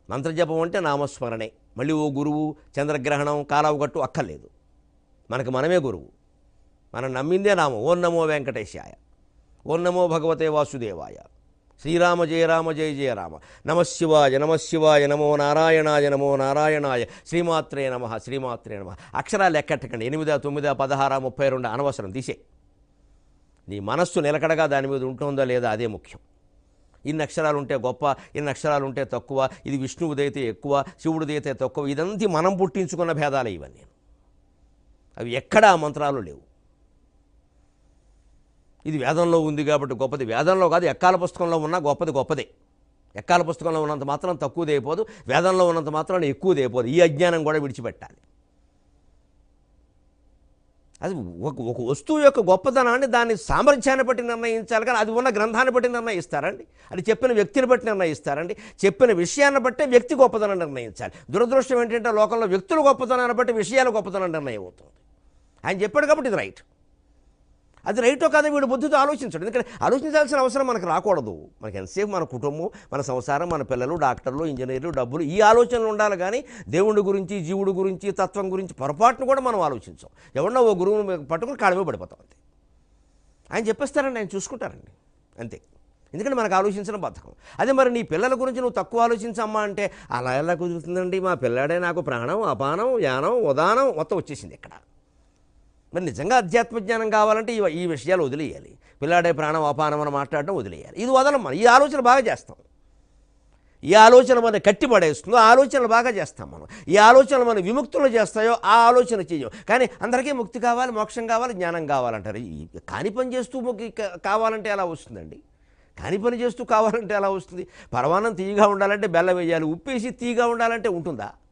మంత్రజపం అంటే నామస్మరణే మళ్ళీ ఓ గురువు చంద్రగ్రహణం కాలవగట్టు అక్కర్లేదు మనకు మనమే గురువు మనం నమ్మిందే నామం ఓం నమో వెంకటేశాయ ఓం నమో భగవతే వాసుదేవాయ శ్రీరామ జయ రామ జయ జయ రామ నమశివాయ నమశివాయ నమో నారాయణాయ నమో నారాయణాయ శ్రీమాత్రే నమ శ్రీమాత్రే నమ అక్షరాలు ఎక్కట్టకండి ఎనిమిదా తొమ్మిదా పదహారా ముప్పై రెండు అనవసరం తీసే నీ మనస్సు నిలకడగా దాని మీద ఉంటుందా లేదా అదే ముఖ్యం ఇన్ని అక్షరాలు ఉంటే గొప్ప ఇన్ని అక్షరాలు ఉంటే తక్కువ ఇది విష్ణువుదైతే ఎక్కువ శివుడిదైతే తక్కువ ఇదంతా మనం పుట్టించుకున్న భేదాలే ఇవన్నీ అవి ఎక్కడా ఆ మంత్రాలు లేవు ఇది వేదంలో ఉంది కాబట్టి గొప్పది వేదంలో కాదు ఎక్కాల పుస్తకంలో ఉన్నా గొప్పది గొప్పదే ఎక్కాల పుస్తకంలో ఉన్నంత మాత్రం తక్కువది అయిపోదు వేదంలో ఉన్నంత మాత్రం ఎక్కువది అయిపోదు ఈ అజ్ఞానం కూడా విడిచిపెట్టాలి అది ఒక ఒక వస్తువు యొక్క గొప్పతనాన్ని దాని సామర్థ్యాన్ని బట్టి నిర్ణయించాలి కానీ అది ఉన్న గ్రంథాన్ని బట్టి నిర్ణయిస్తారండి అది చెప్పిన వ్యక్తిని బట్టి నిర్ణయిస్తారండి చెప్పిన విషయాన్ని బట్టే వ్యక్తి గొప్పతనం నిర్ణయించాలి దురదృష్టం ఏంటంటే లోకంలో వ్యక్తుల గొప్పతనాన్ని బట్టి విషయాల గొప్పతనం నిర్ణయం అవుతుంది ఆయన చెప్పాడు కాబట్టి ఇది రైట్ అది రైటో కాదో వీడు బుద్ధితో ఆలోచించడు ఎందుకంటే ఆలోచించాల్సిన అవసరం మనకు రాకూడదు మనకి ఎంతసేపు మన కుటుంబం మన సంసారం మన పిల్లలు డాక్టర్లు ఇంజనీర్లు డబ్బులు ఈ ఆలోచనలు ఉండాలి కానీ దేవుడి గురించి జీవుడి గురించి తత్వం గురించి పొరపాటును కూడా మనం ఆలోచించాం ఎవరన్నా ఓ గురువుని పట్టుకుని కాడమే పడిపోతాం అంతే ఆయన చెప్పేస్తారండి ఆయన చూసుకుంటారండి అంతే ఎందుకంటే మనకు ఆలోచించడం బద్ధకం అదే మరి నీ పిల్లల గురించి నువ్వు తక్కువ ఆలోచించమ్మా అంటే అలా ఎలా కుదురుతుందండి మా పిల్లాడే నాకు ప్రాణం అపానం యానం ఉదానం మొత్తం వచ్చేసింది ఇక్కడ మరి నిజంగా అధ్యాత్మ జ్ఞానం కావాలంటే ఈ ఈ విషయాలు వదిలేయాలి పిల్లాడే ప్రాణం అపానం అని మాట్లాడడం వదిలేయాలి ఇది వదలం మనం ఈ ఆలోచన బాగా చేస్తాం ఈ ఆలోచన మన కట్టి పడేస్తుందో ఆ ఆలోచనలు బాగా చేస్తాం మనం ఈ ఆలోచనలు మన విముక్తులు చేస్తాయో ఆ ఆలోచన చెయ్యం కానీ అందరికీ ముక్తి కావాలి మోక్షం కావాలి జ్ఞానం కావాలంటారు ఈ కాని పని చేస్తూ ముక్తి కా- కావాలంటే ఎలా వస్తుందండి కాని పని చేస్తూ కావాలంటే ఎలా వస్తుంది పరమాన్నం తీయగా ఉండాలంటే బెల్లం వేయాలి ఉప్పేసి తీయగా ఉండాలంటే ఉంటుందా